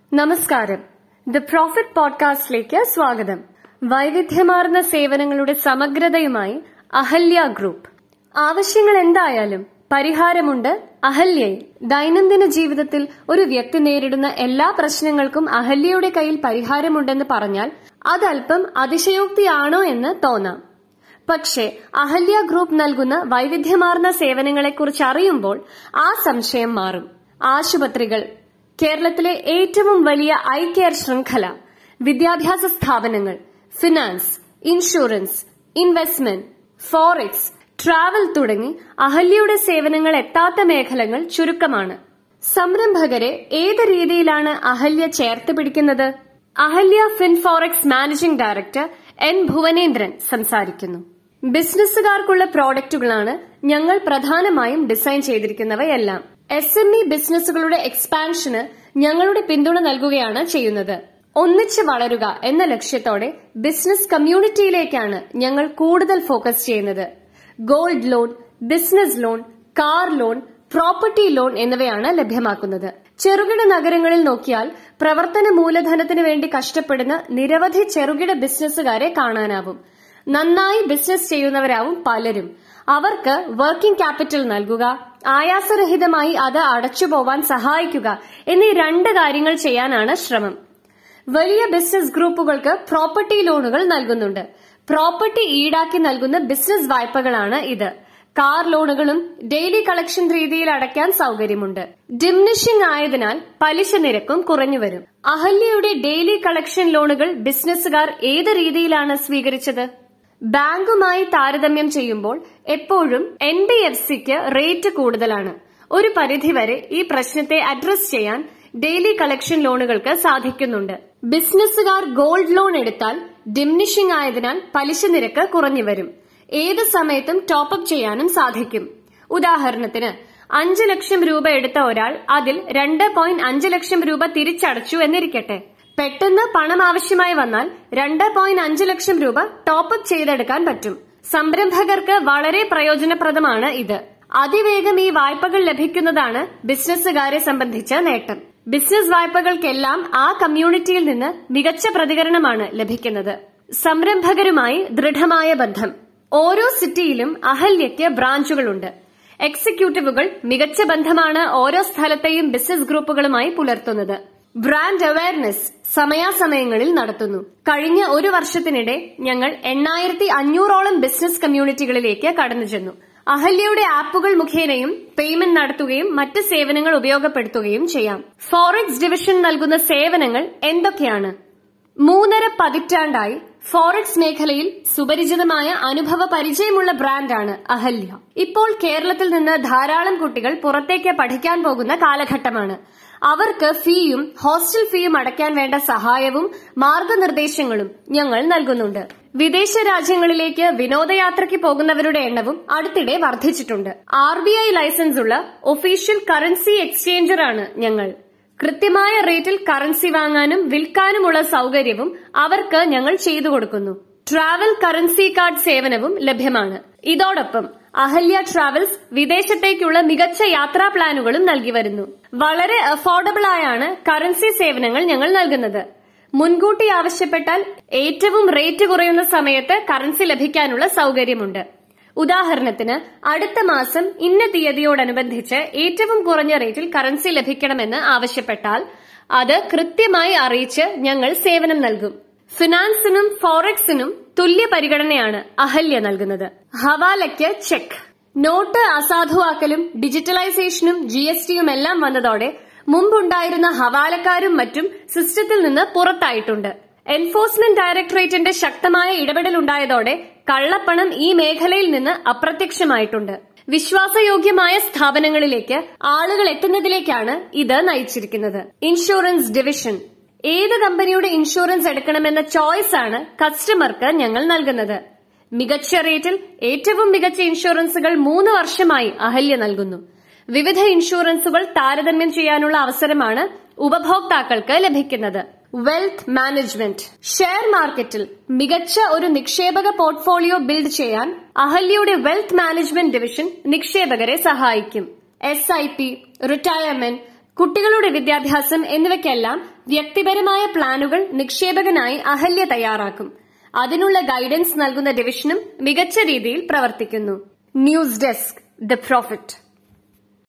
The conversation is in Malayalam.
നമസ്കാരം ദ പ്രോഫിറ്റ് പോഡ്കാസ്റ്റിലേക്ക് സ്വാഗതം വൈവിധ്യമാർന്ന സേവനങ്ങളുടെ സമഗ്രതയുമായി അഹല്യ ഗ്രൂപ്പ് ആവശ്യങ്ങൾ എന്തായാലും പരിഹാരമുണ്ട് അഹല്യയിൽ ദൈനംദിന ജീവിതത്തിൽ ഒരു വ്യക്തി നേരിടുന്ന എല്ലാ പ്രശ്നങ്ങൾക്കും അഹല്യയുടെ കയ്യിൽ പരിഹാരമുണ്ടെന്ന് പറഞ്ഞാൽ അതല്പം അതിശയോക്തിയാണോ എന്ന് തോന്നാം പക്ഷേ അഹല്യ ഗ്രൂപ്പ് നൽകുന്ന വൈവിധ്യമാർന്ന സേവനങ്ങളെക്കുറിച്ച് അറിയുമ്പോൾ ആ സംശയം മാറും ആശുപത്രികൾ കേരളത്തിലെ ഏറ്റവും വലിയ ഐ കെയർ ശൃംഖല വിദ്യാഭ്യാസ സ്ഥാപനങ്ങൾ finance insurance investment forex travel തുടങ്ങി അഹല്യയുടെ സേവനങ്ങൾ എത്താത്ത മേഖലകൾ ചുരുക്കമാണ് സംരംഭകരെ ഏത് രീതിയിലാണ് അഹല്യ ചേർത്ത് പിടിക്കുന്നത് Ahalya Finforex managing director N Bhuvanendran സംസാരിക്കുന്നു ബിസിനസ്സുകാർക്കുള്ള പ്രോഡക്റ്റുകളാണ് ഞങ്ങൾ പ്രധാനമായും ഡിസൈൻ ചെയ്തിരിക്കുന്നവയെല്ലാം എസ് എം ഇ ബിസിനസ്സുകളുടെ എക്സ്പാൻഷന് ഞങ്ങളുടെ പിന്തുണ നൽകുകയാണ് ചെയ്യുന്നത് ഒന്നിച്ച് വളരുക എന്ന ലക്ഷ്യത്തോടെ ബിസിനസ് കമ്മ്യൂണിറ്റിയിലേക്കാണ് ഞങ്ങൾ കൂടുതൽ ഫോക്കസ് ചെയ്യുന്നത് gold loan business loan car loan property loan എന്നിവയാണ് ലഭ്യമാക്കുന്നത് ചെറുകിട നഗരങ്ങളിൽ നോക്കിയാൽ പ്രവർത്തന മൂലധനത്തിന് വേണ്ടി കഷ്ടപ്പെടുന്ന നിരവധി ചെറുകിട ബിസിനസ്സുകാരെ കാണാനാവും നന്നായി ബിസിനസ് ചെയ്യുന്നവരാവും പലരും അവർക്ക് വർക്കിംഗ് ക്യാപിറ്റൽ നൽകുക ആയാസരഹിതമായി അത് അടച്ചുപോവാൻ സഹായിക്കുക എന്നീ രണ്ട് കാര്യങ്ങൾ ചെയ്യാനാണ് ശ്രമം വലിയ ബിസിനസ് ഗ്രൂപ്പുകൾക്ക് പ്രോപ്പർട്ടി ലോണുകൾ നൽകുന്നുണ്ട് പ്രോപ്പർട്ടി ഈടാക്കി നൽകുന്ന ബിസിനസ് വായ്പകളാണ് ഇത് കാർ ലോണുകളും ഡെയിലി കളക്ഷൻ രീതിയിൽ അടയ്ക്കാൻ സൗകര്യമുണ്ട് ഡിമിനിഷിംഗ് ആയതിനാൽ പലിശ നിരക്കും കുറഞ്ഞുവരും അഹല്യയുടെ ഡെയിലി കളക്ഷൻ ലോണുകൾ ബിസിനസ്സുകാർ ഏത് രീതിയിലാണ് സ്വീകരിച്ചത് ബാങ്കുമായി താരതമ്യം ചെയ്യുമ്പോൾ എപ്പോഴും എൻ ബി എഫ് സിക്ക് റേറ്റ് കൂടുതലാണ് ഒരു പരിധിവരെ ഈ പ്രശ്നത്തെ അഡ്രസ് ചെയ്യാൻ ഡെയിലി കളക്ഷൻ ലോണുകൾക്ക് സാധിക്കുന്നുണ്ട് ബിസിനസ്സുകാർ ഗോൾഡ് ലോൺ എടുത്താൽ ഡിമിനിഷിംഗ് ആയതിനാൽ പലിശ നിരക്ക് കുറഞ്ഞു വരും ഏത് സമയത്തും ടോപ്പപ്പ് ചെയ്യാനും സാധിക്കും ഉദാഹരണത്തിന് അഞ്ച് ലക്ഷം രൂപ എടുത്ത ഒരാൾ അതിൽ രണ്ട് പോയിന്റ് അഞ്ച് ലക്ഷം രൂപ തിരിച്ചടച്ചു എന്നിരിക്കട്ടെ പെട്ടെന്ന് പണം ആവശ്യമായി വന്നാൽ രണ്ട് പോയിന്റ് അഞ്ച് ലക്ഷം രൂപ ടോപ്പപ്പ് ചെയ്തെടുക്കാൻ പറ്റും സംരംഭകർക്ക് വളരെ പ്രയോജനപ്രദമാണ് ഇത് അതിവേഗം ഈ വായ്പകൾ ലഭിക്കുന്നതാണ് ബിസിനസ്സുകാരെ സംബന്ധിച്ച നേട്ടം ബിസിനസ് വായ്പകൾക്കെല്ലാം ആ കമ്മ്യൂണിറ്റിയിൽ നിന്ന് മികച്ച പ്രതികരണമാണ് ലഭിക്കുന്നത് സംരംഭകരുമായി ദൃഢമായ ബന്ധം ഓരോ സിറ്റിയിലും അഹല്യയ്ക്ക് ബ്രാഞ്ചുകളുണ്ട് എക്സിക്യൂട്ടീവുകൾ മികച്ച ബന്ധമാണ് ഓരോ സ്ഥലത്തെയും ബിസിനസ് ഗ്രൂപ്പുകളുമായി പുലർത്തുന്നത് ബ്രാൻഡ് അവയർനെസ് സമയാസമയങ്ങളിൽ നടത്തുന്നു കഴിഞ്ഞ ഒരു വർഷത്തിനിടെ ഞങ്ങൾ എണ്ണായിരത്തി അഞ്ഞൂറോളം ബിസിനസ് കമ്മ്യൂണിറ്റികളിലേക്ക് കടന്നു ചെന്നു അഹല്യയുടെ ആപ്പുകൾ മുഖേനയും പേയ്മെന്റ് നടത്തുകയും മറ്റ് സേവനങ്ങൾ ഉപയോഗപ്പെടുത്തുകയും ചെയ്യാം ഫോറക്സ് ഡിവിഷൻ നൽകുന്ന സേവനങ്ങൾ എന്തൊക്കെയാണ് മൂന്നര പതിറ്റാണ്ടായി ഫോറക്സ് മേഖലയിൽ സുപരിചിതമായ അനുഭവ പരിചയമുള്ള ബ്രാൻഡാണ് അഹല്യ ഇപ്പോൾ കേരളത്തിൽ നിന്ന് ധാരാളം കുട്ടികൾ പുറത്തേക്ക് പഠിക്കാൻ പോകുന്ന കാലഘട്ടമാണ് അവർക്ക് ഫീയും ഹോസ്റ്റൽ ഫീയും അടയ്ക്കാൻ വേണ്ട സഹായവും മാർഗനിർദ്ദേശങ്ങളും ഞങ്ങൾ നൽകുന്നുണ്ട് വിദേശ രാജ്യങ്ങളിലേക്ക് വിനോദയാത്രയ്ക്ക് പോകുന്നവരുടെ എണ്ണവും അടുത്തിടെ വർദ്ധിച്ചിട്ടുണ്ട് ആർ ബി ഐ ലൈസൻസ് ഉള്ള ഒഫീഷ്യൽ കറൻസി എക്സ്ചേഞ്ചറാണ് ഞങ്ങൾ കൃത്യമായ റേറ്റിൽ കറൻസി വാങ്ങാനും വിൽക്കാനുമുള്ള സൗകര്യവും അവർക്ക് ഞങ്ങൾ ചെയ്തു കൊടുക്കുന്നു ട്രാവൽ കറൻസി കാർഡ് സേവനവും ലഭ്യമാണ് ഇതോടൊപ്പം അഹല്യ ട്രാവൽസ് വിദേശത്തേക്കുള്ള മികച്ച യാത്രാ പ്ലാനുകളും നൽകി വരുന്നു വളരെ അഫോർഡബിൾ ആയാണ് കറൻസി സേവനങ്ങൾ ഞങ്ങൾ നൽകുന്നത് മുൻകൂട്ടി ആവശ്യപ്പെട്ടാൽ ഏറ്റവും റേറ്റ് കുറയുന്ന സമയത്ത് കറൻസി ലഭിക്കാനുള്ള സൗകര്യമുണ്ട് ഉദാഹരണത്തിന് അടുത്ത മാസം ഇന്ന തീയതിയോടനുബന്ധിച്ച് ഏറ്റവും കുറഞ്ഞ റേറ്റിൽ കറൻസി ലഭിക്കണമെന്ന് ആവശ്യപ്പെട്ടാൽ അത് കൃത്യമായി അറിയിച്ച് ഞങ്ങൾ സേവനം നൽകും ഫിനാൻസിനും ഫോറക്സിനും തുല്യ പരിഗണനയാണ് അഹല്യ നൽകുന്നത് ഹവാലയ്ക്ക് ചെക്ക് നോട്ട് അസാധുവാക്കലും ഡിജിറ്റലൈസേഷനും ജി എസ് ടിയും എല്ലാം വന്നതോടെ മുമ്പുണ്ടായിരുന്ന ഹവാലക്കാരും മറ്റും സിസ്റ്റത്തിൽ നിന്ന് പുറത്തായിട്ടുണ്ട് എൻഫോഴ്സ്മെന്റ് ഡയറക്ടറേറ്റിന്റെ ശക്തമായ ഇടപെടൽ ഉണ്ടായതോടെ കള്ളപ്പണം ഈ മേഖലയിൽ നിന്ന് അപ്രത്യക്ഷമായിട്ടുണ്ട് വിശ്വാസയോഗ്യമായ സ്ഥാപനങ്ങളിലേക്ക് ആളുകൾ എത്തുന്നതിലേക്കാണ് ഇത് നയിച്ചിരിക്കുന്നത് ഇൻഷുറൻസ് ഡിവിഷൻ ഏത് കമ്പനിയുടെ ഇൻഷുറൻസ് എടുക്കണമെന്ന ചോയ്സ് ആണ് കസ്റ്റമർക്ക് ഞങ്ങൾ നൽകുന്നത് മികച്ച റേറ്റിൽ ഏറ്റവും മികച്ച ഇൻഷുറൻസുകൾ മൂന്ന് വർഷമായി അഹല്യ നൽകുന്നു വിവിധ ഇൻഷുറൻസുകൾ താരതമ്യം ചെയ്യാനുള്ള അവസരമാണ് ഉപഭോക്താക്കൾക്ക് ലഭിക്കുന്നത് വെൽത്ത് മാനേജ്മെന്റ് ഷെയർ മാർക്കറ്റിൽ മികച്ച ഒരു നിക്ഷേപക പോർട്ട്ഫോളിയോ ബിൽഡ് ചെയ്യാൻ അഹല്യയുടെ വെൽത്ത് മാനേജ്മെന്റ് ഡിവിഷൻ നിക്ഷേപകരെ സഹായിക്കും എസ് ഐ പി റിട്ടയർമെന്റ് കുട്ടികളുടെ വിദ്യാഭ്യാസം എന്നിവയ്ക്കെല്ലാം വ്യക്തിപരമായ പ്ലാനുകൾ നിക്ഷേപകനായി അഹല്യ തയ്യാറാക്കും അതിനുള്ള ഗൈഡൻസ് നൽകുന്ന ഡിവിഷനും മികച്ച രീതിയിൽ പ്രവർത്തിക്കുന്നു ന്യൂസ് ഡെസ്ക് ദ പ്രോഫിറ്റ്